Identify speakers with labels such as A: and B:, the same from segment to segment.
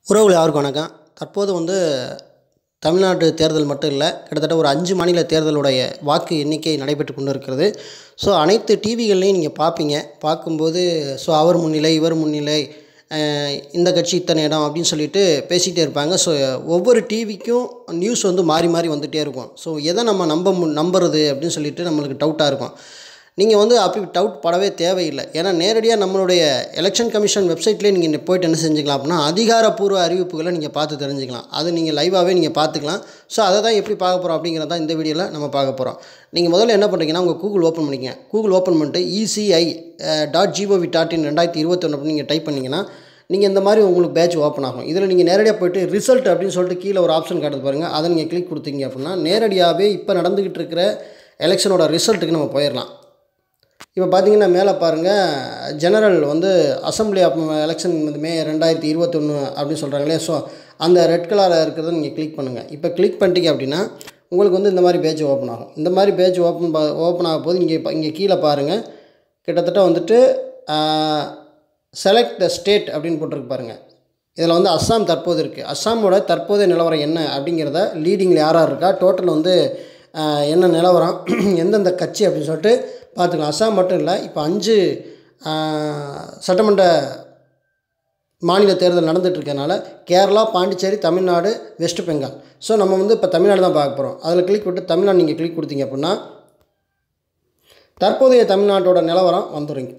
A: உறவுகள் யாருக்கும் வணக்கம் தற்போது வந்து தமிழ்நாட்டு தேர்தல் மட்டும் இல்லை கிட்டத்தட்ட ஒரு அஞ்சு மாநில தேர்தலுடைய வாக்கு எண்ணிக்கை நடைபெற்று கொண்டு இருக்கிறது ஸோ அனைத்து டிவிகள்லையும் நீங்கள் பார்ப்பீங்க பார்க்கும்போது ஸோ அவர் முன்னிலை இவர் முன்னிலை அஹ், இந்த கட்சி இத்தனை இடம் அப்படின்னு சொல்லிட்டு பேசிகிட்டே இருப்பாங்க ஸோ ஒவ்வொரு டிவிக்கும் நியூஸ் வந்து மாறி மாறி வந்துகிட்டே இருக்கும் ஸோ எதை நம்ம நம்ப மு நம்புறது அப்படின்னு சொல்லிட்டு நம்மளுக்கு டவுட்டாக இருக்கும் நீங்கள் வந்து அப்படி டவுட் படவே தேவையில்லை ஏன்னா நேரடியாக நம்மளுடைய எலெக்ஷன் கமிஷன் வெப்சைட்லேயே நீங்கள் போயிட்டு என்ன செஞ்சுக்கலாம் அப்படின்னா அதிகாரப்பூர்வ அறிவிப்புகளை நீங்கள் பார்த்து தெரிஞ்சுக்கலாம் அது நீங்கள் லைவாகவே நீங்கள் பார்த்துக்கலாம் ஸோ அதை தான் எப்படி பார்க்க போகிறோம் அப்படிங்கிறத தான் இந்த வீடியோவில் நம்ம பார்க்க போகிறோம் நீங்கள் முதல்ல என்ன பண்ணுறீங்கன்னா உங்கள் கூகுள் ஓப்பன் பண்ணிக்கங்க கூகுள் ஓப்பன் பண்ணிட்டு ECI dot GOV dot in ரெண்டாயிரத்தி இருபத்தொன்று அப்படின்னு நீங்கள் டைப் பண்ணிங்கன்னா நீங்கள் இந்த மாதிரி உங்களுக்கு பேட்ச் ஓப்பன் ஆகும் இதில் நீங்கள் நேரடியாக போயிட்டு ரிசல்ட் அப்படின்னு சொல்லிட்டு கீழே ஒரு ஆப்ஷன் காட்டுது பாருங்கள் அதை நீங்கள் கிளிக் கொடுத்தீங்க அப்படின்னா நேரடியாகவே இப்போ நடந்துக்கிட்டு இருக்கிற எலெக்ஷனோட ரிசல்ட்டுக்கு நம்ம போயிடலாம் இப்போ பார்த்தீங்கன்னா மேலே பாருங்கள் ஜெனரல் வந்து அசம்பிளி ஆஃப் எலெக்ஷன் வந்து மே ரெண்டாயிரத்தி இருபத்தொன்று அப்படின்னு சொல்கிறாங்களே ஸோ அந்த ரெட் கலரில் இருக்கிறத நீங்கள் கிளிக் பண்ணுங்கள் இப்போ கிளிக் பண்ணிட்டீங்க அப்படின்னா உங்களுக்கு வந்து இந்த மாதிரி பேஜ் ஓப்பன் ஆகும் இந்த மாதிரி பேஜ் ஓப்பன் ஓப்பன் ஆக போது இங்கே இப்போ இங்கே கீழே பாருங்கள் கிட்டத்தட்ட வந்துட்டு செலக்ட் த ஸ்டேட் அப்படின்னு போட்டிருக்கு பாருங்கள் இதில் வந்து அஸ்ஸாம் தற்போது இருக்குது அஸ்ஸாமோட தற்போதைய நிலவரம் என்ன அப்படிங்கிறத லீடிங்கில் யார் யார் இருக்கா டோட்டல் வந்து ஆஹ், என்ன நிலவரம் எந்தெந்த கட்சி அப்படின்னு சொல்லிட்டு பார்த்துக்கலாம் அஸ்ஸாம் மட்டும் இல்லை இப்போ அஞ்சு ஆஹ், சட்டமன்ற மாநில தேர்தல் நடந்துட்டு இருக்கனால கேரளா பாண்டிச்சேரி தமிழ்நாடு வெஸ்ட் பெங்கால் ஸோ நம்ம வந்து இப்போ தமிழ்நாடு தான் பார்க்க போகிறோம் அதில் கிளிக் விட்டு தமிழ்நாடு நீங்கள் கிளிக் கொடுத்தீங்க அப்படின்னா தற்போதைய தமிழ்நாட்டோட நிலவரம் வந்துடுங்க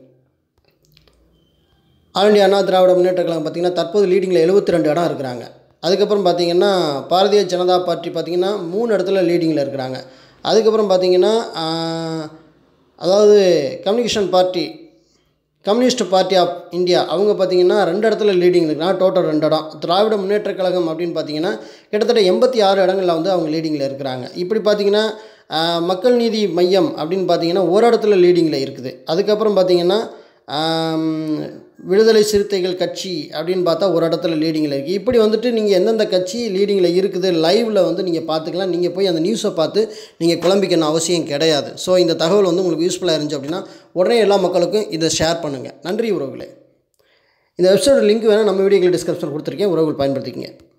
A: ஆல் இண்டியா அண்ணா திராவிட முன்னேற்ற கழகம் பார்த்திங்கன்னா தற்போது லீடிங்கில் 72 ரெண்டு இடம் இருக்கிறாங்க அதுக்கப்புறம் பார்த்திங்கன்னா பாரதிய ஜனதா பார்ட்டி பார்த்திங்கன்னா மூணு இடத்துல லீடிங்கில் இருக்கிறாங்க அதுக்கப்புறம் பார்த்திங்கன்னா ஆஹ், அதாவது communication party communist party of India அவங்க பார்த்திங்கன்னா ரெண்டு இடத்துல லீடிங் இருக்கிறாங்க டோட்டல் ரெண்டு இடம் திராவிட முன்னேற்ற கழகம் அப்படின்னு பார்த்தீங்கன்னா கிட்டத்தட்ட எண்பத்தி ஆறு இடங்களில் வந்து அவங்க லீடிங்கில் இருக்கிறாங்க இப்படி பார்த்தீங்கன்னா ஆஹ், மக்கள் நீதி மையம் அப்படின்னு பார்த்தீங்கன்னா ஒரு இடத்துல லீடிங்கில் இருக்குது அதுக்கப்புறம் பார்த்தீங்கன்னா ஆம், விடுதலை சிறுத்தைகள் கட்சி அப்படின்னு பார்த்தா ஒரு இடத்துல லீடிங்கில் இருக்குது இப்படி வந்துட்டு நீங்கள் எந்தெந்த கட்சி லீடிங்கில் இருக்குது லைவில் வந்து நீங்கள் பார்த்துக்கலாம் நீங்கள் போய் அந்த நியூஸை பார்த்து நீங்கள் குழம்பிக்கணும் அவசியம் கிடையாது ஸோ இந்த தகவல் வந்து உங்களுக்கு யூஸ்ஃபுல்லாக இருந்துச்சு அப்படின்னா உடனே எல்லா மக்களுக்கும் இதை ஷேர் பண்ணுங்கள் நன்றி உறவுகளே இந்த வெப்சைட் லிங்க் வேணால் நம்ம வீடியோக்கள் டிஸ்கிரிப்ஷன் கொடுத்துருக்கேன் உறவுகள் பயன்படுத்திக்கங்க